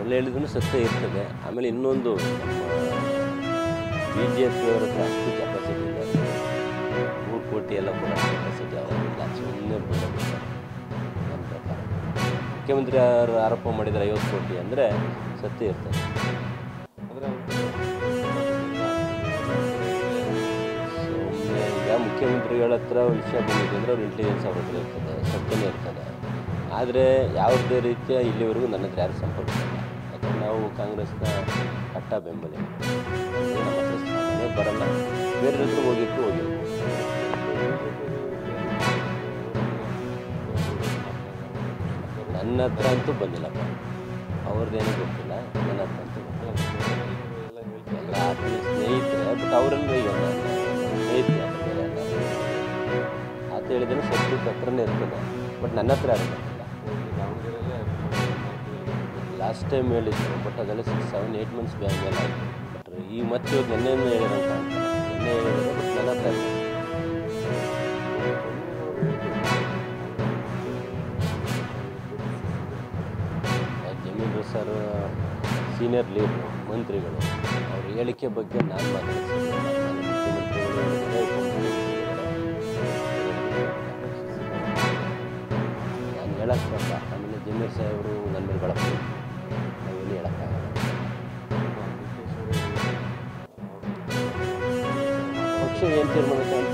ಅವರೆಲ್ಲ ಹೇಳಿದ್ರು ಸತ್ಯ ಇರ್ತದೆ ಆಮೇಲೆ ಇನ್ನೊಂದು ನಮ್ಮ ಬಿ ಜೆ ಪಿಯವರ ಹತ್ರ ಅಷ್ಟು ಕೆಪಾಸಿಟಿ ಇದೆ ಮೂರು ಕೋಟಿ ಎಲ್ಲ ಕೂಡ ಕೆಪಾಸಿಟಿ ಅವರಿಲ್ಲ ಸುಮ್ಮನೆ ಬಿಡೋದು ನನ್ನ ಪ್ರಕಾರ ಮುಖ್ಯಮಂತ್ರಿ ಅವರು ಆರೋಪ ಮಾಡಿದರೆ ಐವತ್ತು ಕೋಟಿ ಅಂದರೆ ಸತ್ಯ ಇರ್ತದೆ ಸುಮ್ಮನೆ ಈಗ ಮುಖ್ಯಮಂತ್ರಿಗಳ ಹತ್ರ ವಿಷಯ ಬಂದಿದೆ ಅಂದರೆ ಅವ್ರ ಇಂಟೆಲಿಜೆನ್ಸ್ ಅವ್ರ ಹತ್ರ ಇರ್ತದೆ ಸತ್ಯನೇ ಇರ್ತದೆ ಆದರೆ ಯಾವುದೇ ರೀತಿಯ ಇಲ್ಲಿವರೆಗೂ ನನ್ನ ಹತ್ರ ಯಾರು ಸಂಪರ್ಕಿಸಿಲ್ಲ ಯಾಕಂದ್ರೆ ನಾವು ಕಾಂಗ್ರೆಸ್ನ ಕಟ್ಟ ಬೆಂಬಲಿ ನಮ್ಮ ಹತ್ರ ಸಾಮಾನ್ಯ ಬರಲ್ಲ ಬೇರೆ ಹತ್ರ ಹೋಗಿತ್ತು ಹೋಗಿರ್ಬೋದು ನನ್ನ ಹತ್ರ ಅಂತೂ ಬಂದಿಲ್ಲಪ್ಪ ಅವ್ರದ್ದೇನೂ ಗೊತ್ತಿಲ್ಲ ನನ್ನ ಹತ್ರ ಅಂತೂ ಗೊತ್ತಿಲ್ಲ ಎಲ್ಲ ಆತ್ಮೀಯ ಸ್ನೇಹಿತರೆ ಬಟ್ ಅವರೆಲ್ಲ ಈಗ ಸ್ನೇಹಿತರೆ ಅಂತ ಬೇರೆ ಅಲ್ಲ ಅಂತ ಹೇಳಿದ್ರೆ ಸದ್ಯಕ್ಕೆ ಹತ್ರನೇ ಇರ್ತದೆ ಬಟ್ ನನ್ನ ಹತ್ರ ಯಾರು ಗೊತ್ತಿಲ್ಲ ಲಾಸ್ಟ್ ಟೈಮ್ ಹೇಳಿದ್ರು ಬಟ್ ಅದೆಲ್ಲ six seven eight months back ಮೇಲೆ ಆಯಿತು ಬಟ್ ಈಗ ಮತ್ತೆ ಇವತ್ತು ನೆನ್ನೆಯಿಂದ ಹೇಳಿರಂತ ನೆನ್ನೆ ಹೇಳಿದ್ರು ಬಟ್ ನನ್ನ ಹತ್ರ ಇಲ್ಲ. ಜಮೀನ್ ಸರ್ ಸೀನಿಯರ್ ಲೀಡ್ರು ಮಂತ್ರಿಗಳು ಅವ್ರ ಹೇಳಿಕೆ ಬಗ್ಗೆ ನಾನು ಮಾತಾಡ್ತೀನಿ ನಾನು ಮುಖ್ಯಮಂತ್ರಿಗಳು ಹೇಳಿದ್ದಾರೆ, ಉಪಮುಖ್ಯಮಂತ್ರಿಗಳು ನಾನು ಹೇಳಕ್ಕೆ ಬರಲ್ಲ ಆಮೇಲೆ ಜಮೀರ್ ಸಾಹೇಬರು ನನ್ನ ಮೇಲೆ ಬಳಕೆ ನಾವೇನು ಹೇಳೋಕ್ಕಾಗಲ್ಲ ಪಕ್ಷ ಏನು ತೀರ್ಮಾನ ತಗೊಂಡು